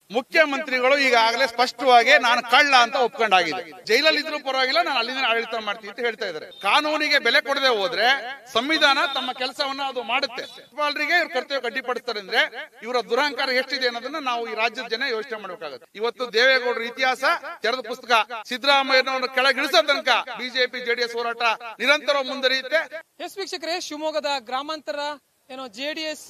ಮುಖ್ಯಮಂತ್ರಿಗಳು ಈಗಾಗಲೇ ಸ್ಪಷ್ಟವಾಗಿ ನಾನು ಕಳ್ಳ ಅಂತ ಒಪ್ಕೊಂಡಾಗಿದೆ ಜೈಲಲ್ಲಿ ಇದ್ರೂ ಪರವಾಗಿಲ್ಲ ನಾನು ಅಲ್ಲಿಂದ ಆಡಳಿತ ಮಾಡ್ತೀನಿ ಅಂತ ಹೇಳ್ತಾ ಇದ್ದಾರೆ ಕಾನೂನಿಗೆ ಬೆಲೆ ಕೊಡದೆ ಹೋದ್ರೆ ಸಂವಿಧಾನ ತಮ್ಮ ಕೆಲಸವನ್ನ ಅದು ಮಾಡುತ್ತೆ ರಾಜ್ಯಪಾಲರಿಗೆ ಇವ್ರ ಕರ್ತವ್ಯ ಅಡ್ಡಿಪಡಿಸ್ತಾರೆ ಅಂದ್ರೆ ಇವರ ದುರಹಂಕಾರ ಎಷ್ಟಿದೆ ಅನ್ನೋದನ್ನ ನಾವು ಈ ರಾಜ್ಯದ ಜನ ಯೋಚನೆ ಮಾಡಬೇಕಾಗುತ್ತೆ ಇವತ್ತು ದೇವೇಗೌಡರ ಇತಿಹಾಸ ತೆರೆದ ಪುಸ್ತಕ ಸಿದ್ದರಾಮಯ್ಯನವರ ಕೆಳಗಿಳಿಸೋ ತನಕ ಬಿಜೆಪಿ ಜೆಡಿಎಸ್ ಹೋರಾಟ ನಿರಂತರ ಮುಂದುವರಿಯುತ್ತೆ ಎಸ್ ವೀಕ್ಷಕರೇ ಶಿವಮೊಗ್ಗದ ಗ್ರಾಮಾಂತರ ಏನೋ ಜೆಡಿಎಸ್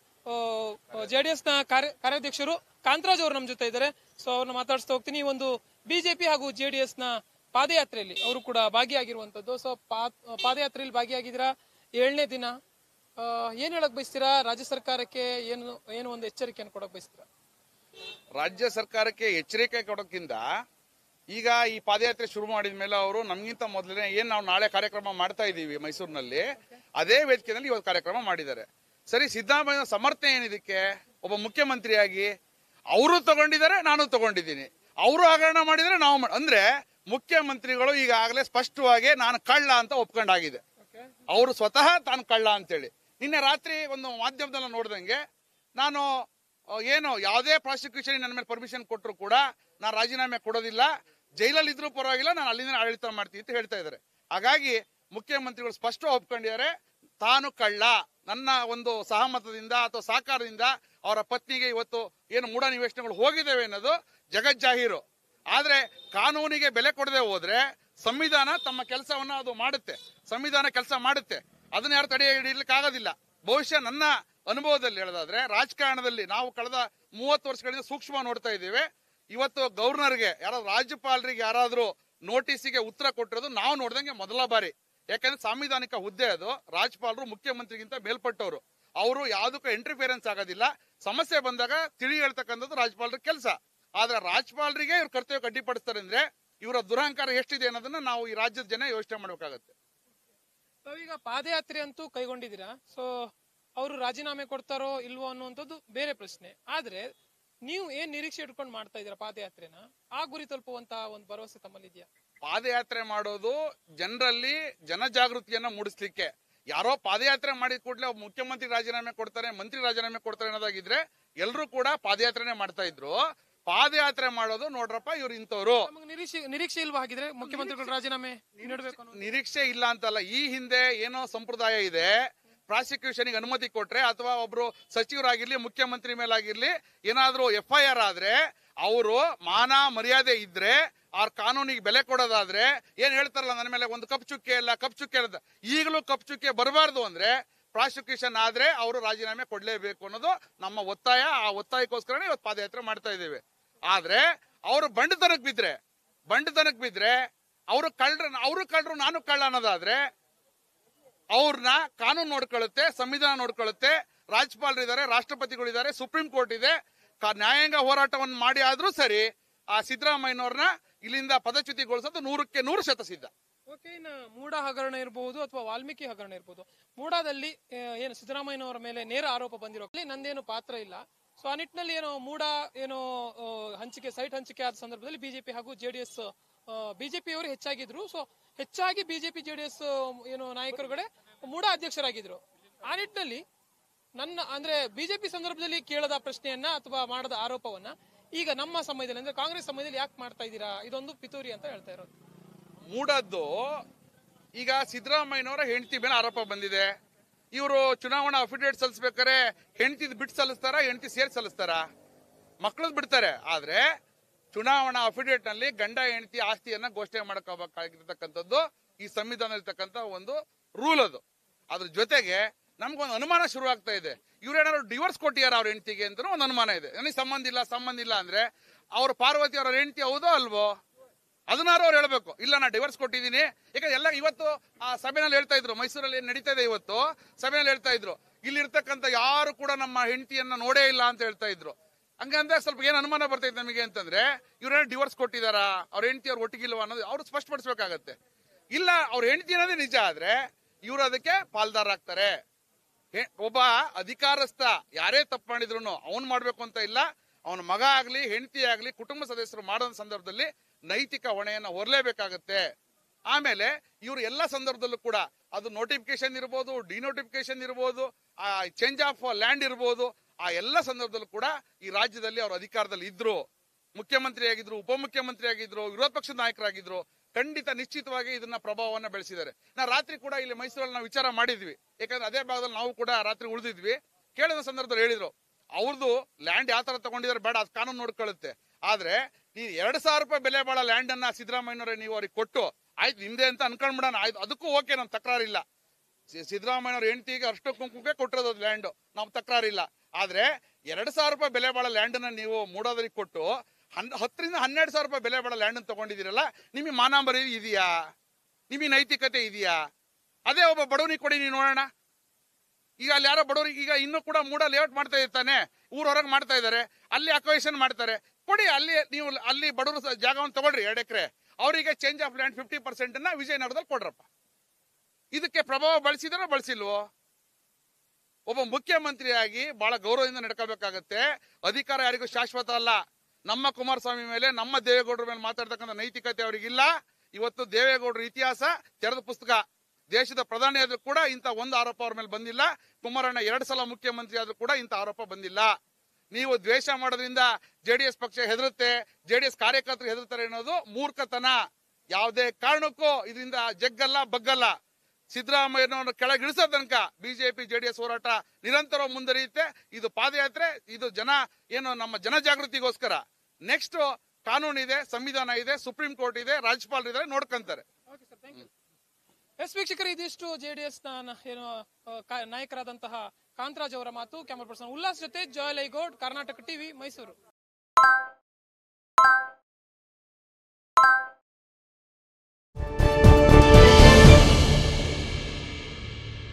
ಜೆಡಿಎಸ್ ನ ಕಾರ್ಯ- ಕಾರ್ಯಾಧ್ಯಕ್ಷರು ಕಾಂತರಾಜ್ ಅವರು ನಮ್ಮ ಜೊತೆ ಇದ್ದಾರೆ ಸೊ ಅವ್ರನ್ನ ಮಾತಾಡಿಸ್ತಾ ಹೋಗ್ತೀನಿ ಈ ಒಂದು ಬಿಜೆಪಿ ಹಾಗೂ ಜೆಡಿಎಸ್ ನ ಪಾದಯಾತ್ರೆಯಲ್ಲಿ ಅವರು ಕೂಡ ಭಾಗಿಯಾಗಿರುವಂತದ್ದು ಸೊ ಪಾದಯಾತ್ರೆಯಲ್ಲಿ ಭಾಗಿಯಾಗಿದ್ದೀರಾ ಏಳನೇ ದಿನ ಆ, ಏನ್ ಹೇಳಕ್ ಬಯಸ್ತೀರಾ ರಾಜ್ಯ ಸರ್ಕಾರಕ್ಕೆ ಏನು ಏನು ಒಂದು ಎಚ್ಚರಿಕೆಯನ್ನು ಕೊಡಕ್ ಬಯಸ್ತೀರಾ ರಾಜ್ಯ ಸರ್ಕಾರಕ್ಕೆ ಎಚ್ಚರಿಕೆ ಕೊಡೋಕ್ಕಿಂತ ಈಗ ಈ ಪಾದಯಾತ್ರೆ ಶುರು ಮಾಡಿದ ಮೇಲೆ ಅವರು ನಮ್ಗಿಂತ ಮೊದಲನೇ ಏನ್ ನಾವು ನಾಳೆ ಕಾರ್ಯಕ್ರಮ ಮಾಡ್ತಾ ಇದೀವಿ ಮೈಸೂರಿನಲ್ಲಿ ಅದೇ ವೇದಿಕೆಯಲ್ಲಿ ಇವತ್ತು ಕಾರ್ಯಕ್ರಮ ಮಾಡಿದ್ದಾರೆ ಸರಿ ಸಿದ್ದರಾಮಯ್ಯ ಸಮರ್ಥನೆ ಏನಿದಕ್ಕೆ ಒಬ್ಬ ಮುಖ್ಯಮಂತ್ರಿಯಾಗಿ ಅವರು ತಗೊಂಡಿದ್ದಾರೆ ನಾನು ತಗೊಂಡಿದ್ದೀನಿ ಅವರು ಹಗರಣ ಮಾಡಿದರೆ ನಾವು ಮಾಡ್- ಅಂದ್ರೆ ಮುಖ್ಯಮಂತ್ರಿಗಳು ಈಗಾಗಲೇ ಸ್ಪಷ್ಟವಾಗಿ ನಾನು ಕಳ್ಳ ಅಂತ ಒಪ್ಕೊಂಡಾಗಿದೆ ಅವರು ಸ್ವತಃ ತಾನು ಕಳ್ಳ ಅಂತೇಳಿ ನಿನ್ನೆ ರಾತ್ರಿ ಒಂದು ಮಾಧ್ಯಮದಲ್ಲಿ ನೋಡ್ದಂಗೆ ನಾನು ಆ, ಏನು ಯಾವುದೇ ಪ್ರಾಸಿಕ್ಯೂಷನ್ ನನ್ನ ಮೇಲೆ ಪರ್ಮಿಷನ್ ಕೊಟ್ಟರು ಕೂಡ ನಾನು ರಾಜೀನಾಮೆ ಕೊಡೋದಿಲ್ಲ ಜೈಲಲ್ಲಿ ಇದ್ರೂ ಪರವಾಗಿಲ್ಲ ನಾನು ಅಲ್ಲಿಂದ ಆಡಳಿತ ಮಾಡ್ತೀನಿ ಅಂತ ಹೇಳ್ತಾ ಇದ್ದಾರೆ ಹಾಗಾಗಿ ಮುಖ್ಯಮಂತ್ರಿಗಳು ಸ್ಪಷ್ಟ ಒಪ್ಕೊಂಡಿದ್ದಾರೆ ತಾನು ಕಳ್ಳ ನನ್ನ ಒಂದು ಸಹಮತದಿಂದ ಅಥವಾ ಸಹಕಾರದಿಂದ ಅವರ ಪತ್ನಿಗೆ ಇವತ್ತು ಏನು ಮೂಢ ನಿವೇಶನಗಳು ಹೋಗಿದ್ದೇವೆ ಅನ್ನೋದು ಜಗಜ್ಜಾಹೀರು ಆದ್ರೆ ಕಾನೂನಿಗೆ ಬೆಲೆ ಕೊಡದೆ ಹೋದ್ರೆ ಸಂವಿಧಾನ ತಮ್ಮ ಕೆಲಸವನ್ನ ಅದು ಮಾಡುತ್ತೆ ಸಂವಿಧಾನ ಕೆಲಸ ಮಾಡುತ್ತೆ ಅದನ್ನ ಯಾರು ತಡೆ ಹಿಡಿಯಲಿಕ್ಕೆ ಆಗೋದಿಲ್ಲ ಬಹುಶಃ ನನ್ನ ಅನುಭವದಲ್ಲಿ ಹೇಳೋದಾದ್ರೆ ರಾಜಕಾರಣದಲ್ಲಿ ನಾವು ಕಳೆದ ಮೂವತ್ತು ವರ್ಷಗಳಿಂದ ಸೂಕ್ಷ್ಮ ನೋಡ್ತಾ ಇದ್ದೇವೆ ಇವತ್ತು ಗವರ್ನರ್ಗೆ ಯಾರಾದ್ರೂ ರಾಜ್ಯಪಾಲರಿಗೆ ಯಾರಾದ್ರೂ ನೋಟಿಸಿಗೆ ಉತ್ತರ ಕೊಟ್ಟಿರೋದು ನಾವು ನೋಡ್ದಂಗೆ ಮೊದಲ ಬಾರಿ ಯಾಕಂದ್ರೆ ಸಾಂವಿಧಾನಿಕ ಹುದ್ದೆ ಅದು ರಾಜ್ಯಪಾಲರು ಮುಖ್ಯಮಂತ್ರಿಗಿಂತ ಮೇಲ್ಪಟ್ಟವರು ಅವರು ಯಾವುದಕ್ಕೂ ಎಂಟ್ರಿಫಿಯರೆನ್ಸ್ ಆಗೋದಿಲ್ಲ ಸಮಸ್ಯೆ ಬಂದಾಗ ತಿಳಿ ಹೇಳ್ತಕ್ಕಂಥದ್ದು ರಾಜ್ಯಪಾಲರ ಕೆಲಸ ಆದ್ರೆ ರಾಜ್ಯಪಾಲರಿಗೆ ಇವ್ರ ಕರ್ತವ್ಯ ಅಡ್ಡಿಪಡಿಸ್ತಾರೆ ಅಂದ್ರೆ ಇವರ ದುರಹಂಕಾರ ಎಷ್ಟಿದೆ ಅನ್ನೋದನ್ನ ನಾವು ಈ ರಾಜ್ಯದ ಜನ ಯೋಚನೆ ಮಾಡ್ಬೇಕಾಗತ್ತೆ ತಾವೀಗ ಪಾದಯಾತ್ರೆ ಅಂತೂ ಕೈಗೊಂಡಿದ್ದೀರಾ ಸೊ ಅವರು ರಾಜೀನಾಮೆ ಕೊಡ್ತಾರೋ ಇಲ್ವೋ ಅನ್ನುವಂಥದ್ದು ಬೇರೆ ಪ್ರಶ್ನೆ ಆದ್ರೆ ನೀವು ಏನ್ ನಿರೀಕ್ಷೆ ಇಟ್ಕೊಂಡು ಮಾಡ್ತಾ ಇದ್ದೀರಾ ಪಾದಯಾತ್ರೆನ ಆ ಗುರಿ ತಲುಪುವಂತ ಒಂದು ಭರವಸೆ ತಮ್ಮಲ್ಲಿ ಇದೆಯಾ ಪಾದಯಾತ್ರೆ ಮಾಡೋದು ಜನರಲ್ಲಿ ಜನಜಾಗೃತಿಯನ್ನ ಮೂಡಿಸ್ಲಿಕ್ಕೆ ಯಾರೋ ಪಾದಯಾತ್ರೆ ಮಾಡಿದ ಕೂಡಲೇ ಒಬ್ಬ ಮುಖ್ಯಮಂತ್ರಿ ರಾಜೀನಾಮೆ ಕೊಡ್ತಾರೆ ಮಂತ್ರಿ ರಾಜೀನಾಮೆ ಕೊಡ್ತಾರೆ ಅನ್ನೋದಾಗಿದ್ರೆ ಎಲ್ಲರೂ ಕೂಡ ಪಾದಯಾತ್ರೆನೆ ಮಾಡ್ತಾ ಇದ್ರು ಪಾದಯಾತ್ರೆ ಮಾಡೋದು ನೋಡ್ರಪ್ಪ ಇವ್ರು ಇಂಥವ್ರು ನಮಗೆ ನಿರೀಕ್ಷೆ ನಿರೀಕ್ಷೆ ಇಲ್ವಾ ಹಾಗಿದ್ರೆ ಮುಖ್ಯಮಂತ್ರಿಗಳು ರಾಜೀನಾಮೆ ನೀಡಬೇಕು ಅನ್ನೋ ನಿರೀಕ್ಷೆ ಇಲ್ಲ ಅಂತಲ್ಲ ಈ ಹಿಂದೆ ಏನೋ ಸಂಪ್ರದಾಯ ಇದೆ ಪ್ರಾಸಿಕ್ಯೂಷನ್ ಅನುಮತಿ ಕೊಟ್ರೆ ಅಥವಾ ಒಬ್ರು ಸಚಿವರಾಗಿರ್ಲಿ ಮುಖ್ಯಮಂತ್ರಿ ಮೇಲಾಗಿರ್ಲಿ ಏನಾದ್ರೂ ಎಫ್ ಐ ಆರ್ ಆದ್ರೆ ಅವರು ಮಾನ ಮರ್ಯಾದೆ ಇದ್ರೆ ಅವ್ರ ಕಾನೂನಿಗೆ ಬೆಲೆ ಕೊಡೋದಾದ್ರೆ ಏನ್ ಹೇಳ್ತಾರಲ್ಲ ನನ್ನ ಮೇಲೆ ಒಂದು ಕಪ್ ಚುಕ್ಕೆ ಇಲ್ಲ ಕಪ್ ಚುಕ್ಕೆ ಇಲ್ಲ ಈಗಲೂ ಕಪ್ ಚುಕ್ಕೆ ಬರಬಾರ್ದು ಅಂದ್ರೆ ಪ್ರಾಸಿಕ್ಯೂಷನ್ ಆದ್ರೆ ಅವರು ರಾಜೀನಾಮೆ ಕೊಡ್ಲೇಬೇಕು ಅನ್ನೋದು ನಮ್ಮ ಒತ್ತಾಯ ಆ ಒತ್ತಾಯಕ್ಕೋಸ್ಕರನೇ ಇವತ್ತು ಪಾದಯಾತ್ರೆ ಮಾಡ್ತಾ ಇದ್ದೇವೆ ಆದ್ರೆ ಅವರು ಬಂಡತನಕ್ ಬಿದ್ರೆ ಬಂಡತನಕ್ ಬಿದ್ರೆ ಅವರು ಕಳ್ರ ಅವರು ಕಳ್ರು ನಾನು ಕಳ್ಳ ಅನ್ನೋದಾದ್ರೆ ಅವ್ರನ್ನ ಕಾನೂನು ನೋಡ್ಕೊಳ್ಳುತ್ತೆ ಸಂವಿಧಾನ ನೋಡ್ಕೊಳ್ಳುತ್ತೆ ರಾಜ್ಯಪಾಲರಿದ್ದಾರೆ ರಾಷ್ಟ್ರಪತಿಗಳಿದ್ದಾರೆ ಸುಪ್ರೀಂ ಕೋರ್ಟ್ ಇದೆ ಕಾ- ನ್ಯಾಯಾಂಗ ಹೋರಾಟವನ್ನು ಮಾಡಿ ಆದ್ರೂ ಸರಿ ಆ ಸಿದ್ದರಾಮಯ್ಯನವ್ರನ್ನ ಇಲ್ಲಿಂದ ಪದಚ್ಯುತಿಗೊಳಿಸೋದು ನೂರಕ್ಕೆ ನೂರು ಶತ ಸಿದ್ಧ ಓಕೆ ಇನ್ನು ಮೂಡ ಹಗರಣ ಇರಬಹುದು ಅಥವಾ ವಾಲ್ಮೀಕಿ ಹಗರಣ ಇರಬಹುದು ಮೂಡಾದಲ್ಲಿ ಆ, ಏನು ಸಿದ್ದರಾಮಯ್ಯನವರ ಮೇಲೆ ನೇರ ಆರೋಪ ಬಂದಿರೋ ಅಲ್ಲಿ ನಂದೇನು ಪಾತ್ರ ಇಲ್ಲ ಸೊ ಆ ನಿಟ್ಟಿನಲ್ಲಿ ಏನೋ ಮೂಡ ಏನೋ ಆ, ಹಂಚಿಕೆ ಸೈಟ್ ಹಂಚಿಕೆ ಆದ ಸಂದರ್ಭದಲ್ಲಿ ಬಿಜೆಪಿ ಹಾಗೂ ಜೆಡಿಎಸ್ ಬಿಜೆಪಿ ಅವರು ಹೆಚ್ಚಾಗಿದ್ರು ಸೊ ಹೆಚ್ಚಾಗಿ ಬಿಜೆಪಿ ಜೆಡಿಎಸ್ ಏನು ನಾಯಕರುಗಳೇ ಮೂಡ ಅಧ್ಯಕ್ಷರಾಗಿದ್ರು ಆ ನಿಟ್ಟಿನಲ್ಲಿ ನನ್ನ ಅಂದ್ರೆ ಬಿಜೆಪಿ ಸಂದರ್ಭದಲ್ಲಿ ಕೇಳದ ಪ್ರಶ್ನೆಯನ್ನ ಅಥವಾ ಮಾಡದ ಆರೋಪವನ್ನ ಈಗ ನಮ್ಮ ಸಮಯದಲ್ಲಿ ಅಂದ್ರೆ ಕಾಂಗ್ರೆಸ್ ಸಮಯದಲ್ಲಿ ಯಾಕೆ ಮಾಡ್ತಾ ಇದ್ದೀರಾ ಇದೊಂದು ಪಿತೂರಿ ಅಂತ ಹೇಳ್ತಾ ಇರೋದು ಮೂಡದ್ದು ಈಗ ಸಿದ್ದರಾಮಯ್ಯನವರ ಹೆಂಡತಿ ಮೇಲೆ ಆರೋಪ ಬಂದಿದೆ ಇವರು ಚುನಾವಣಾ ಅಫಿಡೇವಿಟ್ ಸಲ್ಲಿಸ್ಬೇಕಾರೆ ಹೆಂಡತಿದ್ ಬಿಟ್ಟು ಸಲ್ಲಿಸ್ತಾರ ಹೆಂಡತಿ ಸೇರಿ ಸಲ್ಲಿಸ್ತಾರ ಮಕ್ಕಳದ್ ಬಿಡ್ತಾರೆ ಆದ್ರೆ ಚುನಾವಣಾ ಅಫಿಡೇವಿಟ್ ನಲ್ಲಿ ಗಂಡ ಹೆಂಡತಿ ಆಸ್ತಿಯನ್ನ ಘೋಷಣೆ ಮಾಡಬೇಕಾಗಿರ್ತಕ್ಕಂಥದ್ದು ಈ ಸಂವಿಧಾನದಲ್ಲಿರ್ತಕ್ಕಂಥ ಒಂದು ರೂಲ್ ಅದು ಅದ್ರ ಜೊತೆಗೆ ನಮ್ಗೊಂದು ಅನುಮಾನ ಶುರು ಆಗ್ತಾ ಇದೆ ಇವ್ರು ಏನಾದ್ರು ಡಿವೋರ್ಸ್ ಕೊಟ್ಟಿಯಾರ ಅವ್ರ ಹೆಂಡತಿಗೆ ಅಂತ ಒಂದು ಅನುಮಾನ ಇದೆ ನನಗೆ ಸಂಬಂಧ ಇಲ್ಲ ಸಂಬಂಧ ಇಲ್ಲ ಅಂದ್ರೆ ಅವ್ರ ಪಾರ್ವತಿ ಅವರ ಹೆಂಡತಿ ಹೌದೋ ಅಲ್ವೋ ಅದನ್ನಾರು ಅವ್ರು ಹೇಳ್ಬೇಕು ಇಲ್ಲ ನಾ ಡಿವೋರ್ಸ್ ಕೊಟ್ಟಿದ್ದೀನಿ ಯಾಕಂದ್ರೆ ಎಲ್ಲ ಇವತ್ತು ಆ ಸಭೆನಲ್ಲಿ ಹೇಳ್ತಾ ಇದ್ರು ಮೈಸೂರಲ್ಲಿ ಏನ್ ನಡೀತಾ ಇದೆ ಇವತ್ತು ಸಭೆನಲ್ಲಿ ಹೇಳ್ತಾ ಇದ್ರು ಇಲ್ಲಿ ಇರ್ತಕ್ಕಂಥ ಯಾರು ಕೂಡ ನಮ್ಮ ಹೆಂಡತಿಯನ್ನ ನೋಡೇ ಇಲ್ಲ ಅಂತ ಹೇಳ್ತಾ ಇದ್ರು ಹಂಗಂದ್ರೆ ಸ್ವಲ್ಪ ಏನ್ ಅನುಮಾನ ಬರ್ತೈತೆ ನಮಗೆ ಅಂತಂದ್ರೆ ಇವ್ರೇನು ಡಿವೋರ್ಸ್ ಕೊಟ್ಟಿದಾರ ಅವ್ರ ಹೆಂಡತಿ ಅವ್ರು ಒಟ್ಟಿಗಿಲ್ವಾ ಅನ್ನೋದು ಅವ್ರು ಸ್ಪಷ್ಟಪಡಿಸ್ಬೇಕಾಗತ್ತೆ ಇಲ್ಲ ಅವ್ರ ಹೆಂಡತಿ ಅನ್ನೋದೇ ನಿಜ ಆದ್ರೆ ಇವ್ರು ಅದಕ್ಕೆ ಪಾಲ್ದಾರಾಗ್ತಾರೆ ಹೆ- ಒಬ್ಬ ಅಧಿಕಾರಸ್ಥ ಯಾರೇ ತಪ್ಪು ಮಾಡಿದ್ರು ಅವನ್ ಮಾಡ್ಬೇಕು ಅಂತ ಇಲ್ಲ ಅವನ ಮಗ ಆಗ್ಲಿ ಹೆಂಡತಿ ಆಗ್ಲಿ ಕುಟುಂಬ ಸದಸ್ಯರು ಮಾಡೋ ಸಂದರ್ಭದಲ್ಲಿ ನೈತಿಕ ಹೊಣೆಯನ್ನ ಹೊರಲೇಬೇಕಾಗತ್ತೆ ಆಮೇಲೆ ಇವರು ಎಲ್ಲ ಸಂದರ್ಭದಲ್ಲೂ ಕೂಡ ಅದು ನೋಟಿಫಿಕೇಶನ್ ಇರ್ಬೋದು ಡಿನೋಟಿಫಿಕೇಶನ್ ಇರ್ಬೋದು ಚೇಂಜ್ ಆಫ್ ಲ್ಯಾಂಡ್ ಇರ್ಬೋದು ಆ ಎಲ್ಲ ಸಂದರ್ಭದಲ್ಲೂ ಕೂಡ ಈ ರಾಜ್ಯದಲ್ಲಿ ಅವರು ಅಧಿಕಾರದಲ್ಲಿ ಇದ್ರು ಮುಖ್ಯಮಂತ್ರಿ ಆಗಿದ್ರು ಉಪಮುಖ್ಯಮಂತ್ರಿ ಆಗಿದ್ರು ವಿರೋಧ ಪಕ್ಷದ ನಾಯಕರಾಗಿದ್ರು ಖಂಡಿತ ನಿಶ್ಚಿತವಾಗಿ ಇದನ್ನ ಪ್ರಭಾವವನ್ನ ಬೆಳೆಸಿದ್ದಾರೆ ನಾ ರಾತ್ರಿ ಕೂಡ ಇಲ್ಲಿ ಮೈಸೂರಲ್ಲಿ ನಾವು ವಿಚಾರ ಮಾಡಿದ್ವಿ ಯಾಕಂದ್ರೆ ಅದೇ ಭಾಗದಲ್ಲಿ ನಾವು ಕೂಡ ರಾತ್ರಿ ಉಳಿದಿದ್ವಿ ಕೇಳಿದ ಸಂದರ್ಭದಲ್ಲಿ ಹೇಳಿದ್ರು ಅವ್ರದ್ದು ಲ್ಯಾಂಡ್ ಯಾವ ತರ ತಗೊಂಡಿದ್ದಾರೆ ಬೇಡ ಅದು ಕಾನೂನು ನೋಡ್ಕೊಳ್ಳುತ್ತೆ ಆದ್ರೆ ಈ ಎರಡ್ ಸಾವಿರ ರೂಪಾಯಿ ಬೆಲೆ ಬಾಳೋ ಲ್ಯಾಂಡ್ ಅನ್ನ ಸಿದ್ದರಾಮಯ್ಯನವರೇ ನೀವು ಅವ್ರಿಗೆ ಕೊಟ್ಟು ಆಯ್ತು ನಿಮ್ದೆ ಅಂತ ಅನ್ಕೊಂಡ್ಬಿಡೋಣ ಆಯ್ತು ಅದಕ್ಕೂ ಓಕೆ ನಮ್ ತಕರಾರಿಲ್ಲ ಸಿ- ಸಿದ್ದರಾಮಯ್ಯನವ್ರ ಹೆಂಡತಿಗೆ ಅಷ್ಟು ಕುಂಕುಮಕ್ಕೆ ಕೊಟ್ಟಿರೋದು ಲ್ಯಾಂಡ್ ನಮ್ ತಕರಾರಿಲ್ಲ ಆದ್ರೆ ಎರಡ್ ಸಾವಿರ ರೂಪಾಯಿ ಬೆಲೆ ಬಾಳೋ ಲ್ಯಾಂಡ್ ಅನ್ನ ನೀವು ಮೂಡೋದ್ರಿಗೆ ಕೊಟ್ಟು ಹನ್ ಹತ್ತರಿಂದ ಹನ್ನೆರಡು ಸಾವಿರ ರೂಪಾಯಿ ಬೆಲೆ ಬಾಳೋ ಲ್ಯಾಂಡ್ ತಗೊಂಡಿದ್ದೀರಲ್ಲ ನಿಮಗೆ ಮಾನಾಂಬರಿ ಇದೆಯಾ ನಿಮಗೆ ನೈತಿಕತೆ ಇದೆಯಾ ಅದೇ ಒಬ್ಬ ಬಡವನಿಗೆ ಕೊಡಿ ನೀವು ನೋಡೋಣ ಈಗ ಅಲ್ಲಿ ಯಾರೋ ಬಡವರಿಗೆ ಈಗ ಇನ್ನೂ ಕೂಡ ಮೂಡ ಲೇಔಟ್ ಮಾಡ್ತಾ ಇರ್ತಾನೆ ಊರೊರಗೆ ಮಾಡ್ತಾ ಇದ್ದಾರೆ ಅಲ್ಲಿ ಅಕ್ವೇಷನ್ ಮಾಡ್ತಾರೆ ಕೊಡಿ ಅಲ್ಲಿ ನೀವು ಅಲ್ಲಿ ಬಡವರು ಸ- ಜಾಗವನ್ನು ತಗೊಳ್ರಿ ಎರಡು ಎಕರೆ ಅವರಿಗೆ change of land fifty percent ಅನ್ನ ವಿಜಯನಗರದಲ್ಲಿ ಕೊಡ್ರಪ್ಪ ಇದಕ್ಕೆ ಪ್ರಭಾವ ಬಳಸಿದಾರೋ ಬಳಸಿಲ್ವೋ ಒಬ್ಬ ಮುಖ್ಯಮಂತ್ರಿಯಾಗಿ ಬಹಳ ಗೌರವದಿಂದ ನಡ್ಕೋಬೇಕಾಗತ್ತೆ ಅಧಿಕಾರ ಯಾರಿಗೂ ಶಾಶ್ವತ ಅಲ್ಲ ನಮ್ಮ ಕುಮಾರಸ್ವಾಮಿ ಮೇಲೆ ನಮ್ಮ ದೇವೇಗೌಡರ ಮೇಲೆ ಮಾತಾಡ್ತಕ್ಕಂಥ ನೈತಿಕತೆ ಅವರಿಗಿಲ್ಲ ಇವತ್ತು ದೇವೇಗೌಡರ ಇತಿಹಾಸ ತೆರೆದ ಪುಸ್ತಕ ದೇಶದ ಪ್ರಧಾನಿ ಆದ್ರೂ ಕೂಡ ಇಂಥ ಒಂದು ಆರೋಪ ಅವ್ರ ಮೇಲೆ ಬಂದಿಲ್ಲ ಕುಮಾರಣ್ಣ ಎರಡು ಸಲ ಮುಖ್ಯಮಂತ್ರಿ ಆದ್ರೂ ಕೂಡ ಇಂಥ ಆರೋಪ ಬಂದಿಲ್ಲ ನೀವು ದ್ವೇಷ ಮಾಡೋದ್ರಿಂದ ಜೆಡಿಎಸ್ ಪಕ್ಷ ಹೆದರುತ್ತೆ ಜೆಡಿಎಸ್ ಕಾರ್ಯಕರ್ತರು ಹೆದರ್ತಾರೆ ಅನ್ನೋದು ಮೂರ್ಖತನ ಯಾವುದೇ ಕಾರಣಕ್ಕೂ ಇದರಿಂದ ಜಗ್ಗಲ್ಲ ಬಗ್ಗಲ್ಲ ಸಿದ್ದರಾಮಯ್ಯನವರನ್ನು ಕೆಳಗಿಳಿಸೋ ತನಕ ಬಿಜೆಪಿ ಜೆಡಿಎಸ್ ಹೋರಾಟ ನಿರಂತರ ಮುಂದುವರಿಯುತ್ತೆ ಇದು ಪಾದಯಾತ್ರೆ ಇದು ಜನ ಏನು ನಮ್ಮ ಜನಜಾಗೃತಿಗೋಸ್ಕರ ನೆಕ್ಸ್ಟ್ ಕಾನೂನು ಇದೆ ಸಂವಿಧಾನ ಇದೆ ಸುಪ್ರೀಂ ಕೋರ್ಟ್ ಇದೆ ರಾಜ್ಯಪಾಲರು ಇದ್ದಾರೆ ನೋಡ್ಕೊಂತಾರೆ ಓಕೆ ಸರ್ ಥ್ಯಾಂಕ್ ಯು ಎಸ್ ವೀಕ್ಷಕರು ಇದಿಷ್ಟು ಜೆಡಿಎಸ್ ನ ಏನು ಆ, ಕಾ- ನಾಯಕರಾದಂತಹ ಕಾಂತರಾಜ್ ಅವರ ಮಾತು ಕ್ಯಾಮರಾ ಪರ್ಸನ್ ಉಲ್ಲಾಸ್ ಜೊತೆ ಜಯಲೈ ಗೌಡ್ ಕರ್ನಾಟಕ ಟಿವಿ ಮೈಸೂರು